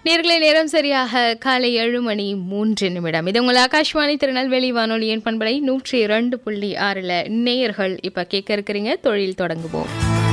நேர்களை நேரம் சரியாக காலை ஏழு மணி மூன்று நிமிடம் இது உங்கள் ஆகாஷ்வாணி திருநெல்வேலி வானொலியின் பண்பலை நூற்றி இரண்டு புள்ளி ஆறுல நேயர்கள் இப்ப கேட்க இருக்கிறீங்க தொழில் தொடங்குவோம்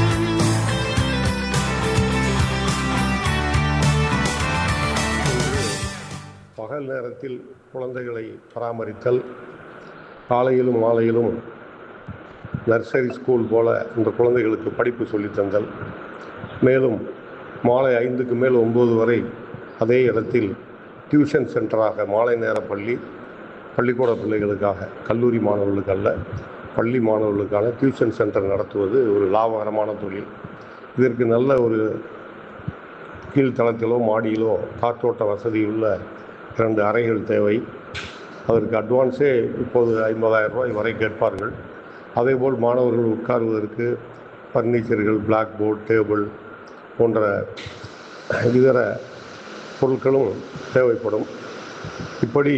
பகல் நேரத்தில் குழந்தைகளை பராமரித்தல் காலையிலும் மாலையிலும் நர்சரி ஸ்கூல் போல இந்த குழந்தைகளுக்கு படிப்பு சொல்லித்தந்தல் மேலும் மாலை ஐந்துக்கு மேல் ஒம்பது வரை அதே இடத்தில் டியூஷன் சென்டராக மாலை நேர பள்ளி பள்ளிக்கூட பிள்ளைகளுக்காக கல்லூரி மாணவர்களுக்கு அல்ல பள்ளி மாணவர்களுக்கான டியூஷன் சென்டர் நடத்துவது ஒரு லாபகரமான தொழில் இதற்கு நல்ல ஒரு கீழ்த்தளத்திலோ மாடியிலோ காற்றோட்ட வசதியுள்ள இரண்டு அறைகள் தேவை அதற்கு அட்வான்ஸே இப்போது ஐம்பதாயிரம் ரூபாய் வரை கேட்பார்கள் அதேபோல் மாணவர்கள் உட்காருவதற்கு ஃபர்னிச்சர்கள் பிளாக் போர்ட் டேபிள் போன்ற இதர பொருட்களும் தேவைப்படும் இப்படி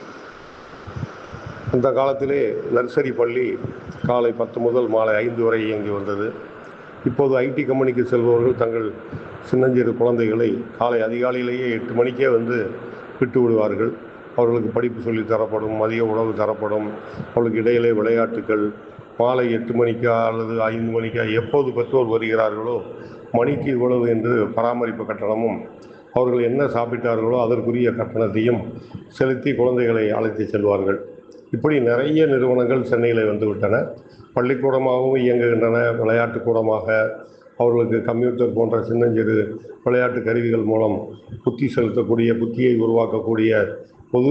அந்த காலத்திலே நர்சரி பள்ளி காலை பத்து முதல் மாலை ஐந்து வரை இயங்கி வந்தது இப்போது ஐடி கம்பெனிக்கு செல்பவர்கள் தங்கள் சின்னஞ்சிறு குழந்தைகளை காலை அதிகாலையிலேயே எட்டு மணிக்கே வந்து விட்டு விடுவார்கள் அவர்களுக்கு படிப்பு சொல்லி தரப்படும் மதிய உணவு தரப்படும் அவர்களுக்கு இடையிலே விளையாட்டுகள் மாலை எட்டு மணிக்கா அல்லது ஐந்து மணிக்கா எப்போது பெற்றோர் வருகிறார்களோ மணிக்கு இவ்வளவு என்று பராமரிப்பு கட்டணமும் அவர்கள் என்ன சாப்பிட்டார்களோ அதற்குரிய கட்டணத்தையும் செலுத்தி குழந்தைகளை அழைத்து செல்வார்கள் இப்படி நிறைய நிறுவனங்கள் சென்னையில் வந்துவிட்டன பள்ளிக்கூடமாகவும் இயங்குகின்றன விளையாட்டு கூடமாக அவர்களுக்கு கம்ப்யூட்டர் போன்ற சின்னஞ்சிறு விளையாட்டு கருவிகள் மூலம் புத்தி செலுத்தக்கூடிய புத்தியை உருவாக்கக்கூடிய